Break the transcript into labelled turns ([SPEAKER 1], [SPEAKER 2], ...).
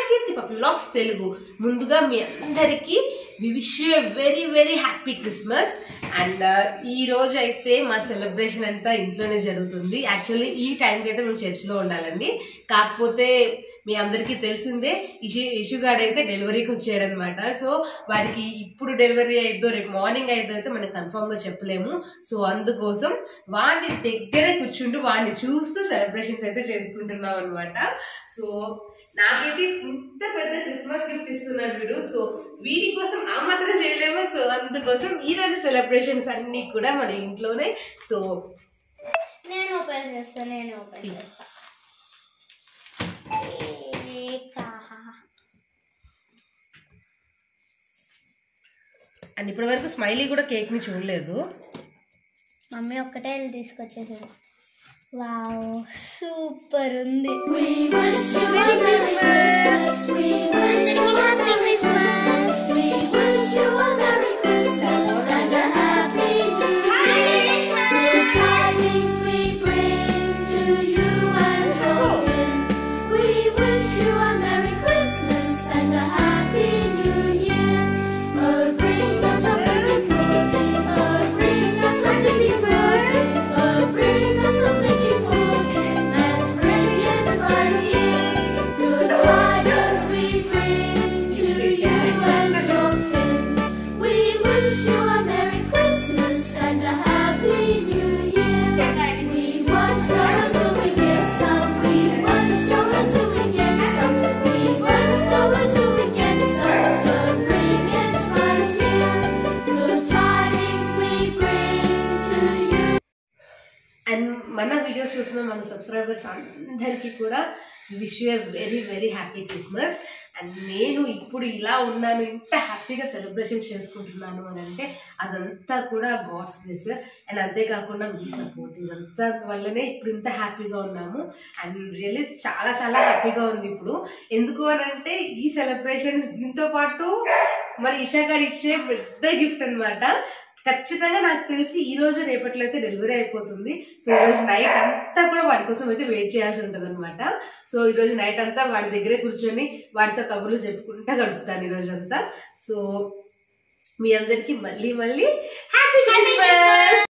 [SPEAKER 1] కీర్తి పప్పు లాక్స్ తెలుగు ముందుగా మీ అందరికీ we wish you very very happy Christmas and ఈ రోజు అయితే మా సెలబ్రేషన్ అంతా ఇంట్లోనే జరుగుతుంది యాక్చువల్లీ ఈ టైంకి అయితే మేము చర్చిలో ఉండాలండి కాకపోతే మీ అందరికీ తెలిసిందే ఇషు ఇషుగాడు అయితే డెలివరీకి వచ్చాడు అనమాట సో వాడికి ఇప్పుడు డెలివరీ అయిద్దో రేపు మార్నింగ్ అయిద్దో అయితే మనం కన్ఫర్మ్ గా చెప్పలేము సో అందుకోసం వాడిని దగ్గరే కూర్చుంటూ వాడిని చూస్తూ సెలబ్రేషన్స్ అయితే చేసుకుంటున్నాం అనమాట సో నాకైతే ఇంత పెద్ద క్రిస్మస్ గిఫ్ట్ ఇస్తున్నాడు వీడు సో వీడి కోసం ఆ మాత్రం చేయలేము సో అందుకోసం ఈ రోజు సెలబ్రేషన్స్ అన్ని కూడా మన ఇంట్లోనే సో
[SPEAKER 2] నేను ఓపెన్ చేస్తా నేను ఓపెన్ చేస్తా
[SPEAKER 1] అండ్ ఇప్పటి వరకు స్మైలీ కూడా కేక్ ని చూడలేదు
[SPEAKER 2] మమ్మీ ఒక్కటే వెళ్ళి తీసుకొచ్చేసాడు వావ్ సూపర్ ఉంది
[SPEAKER 3] Good tidings we bring to you and your kin. We wish you a Merry Christmas and a Happy New Year. We won't go until we get some. We won't go until we get some. We won't go until we get some. So bring it right here. Good tidings we bring to you.
[SPEAKER 1] And మన videos చూసిన మన subscribers అందరికీ కూడా wish you very very happy Christmas and నేను ఇప్పుడు ఇలా ఉన్నాను ఇంత హ్యాపీగా సెలబ్రేషన్స్ చేసుకుంటున్నాను అని అంటే అదంతా కూడా గాడ్స్ గ్రేస్ అండ్ అంతేకాకుండా మీ సపోర్ట్ ఇదంతా వల్లనే ఇప్పుడు ఇంత హ్యాపీగా ఉన్నాము అండ్ రియల్లీ చాలా చాలా హ్యాపీగా ఉంది ఇప్పుడు ఎందుకు అని అంటే ఈ సెలబ్రేషన్స్ దీంతో పాటు మరి ఇషా గారు ఇచ్చే పెద్ద గిఫ్ట్ అన్నమాట ఖచ్చితంగా నాకు తెలిసి ఈ రోజు రేపట్లో అయితే డెలివరీ అయిపోతుంది సో ఈ రోజు నైట్ అంతా కూడా వాడి కోసం అయితే వెయిట్ చేయాల్సి ఉంటుంది అనమాట సో ఈ రోజు నైట్ అంతా వాడి దగ్గరే కూర్చొని వాడితో కబుర్లు చెప్పుకుంటా గడుపుతాను ఈ రోజు అంతా సో మీ అందరికి మళ్ళీ మళ్ళీ హ్యాపీ క్రిస్మస్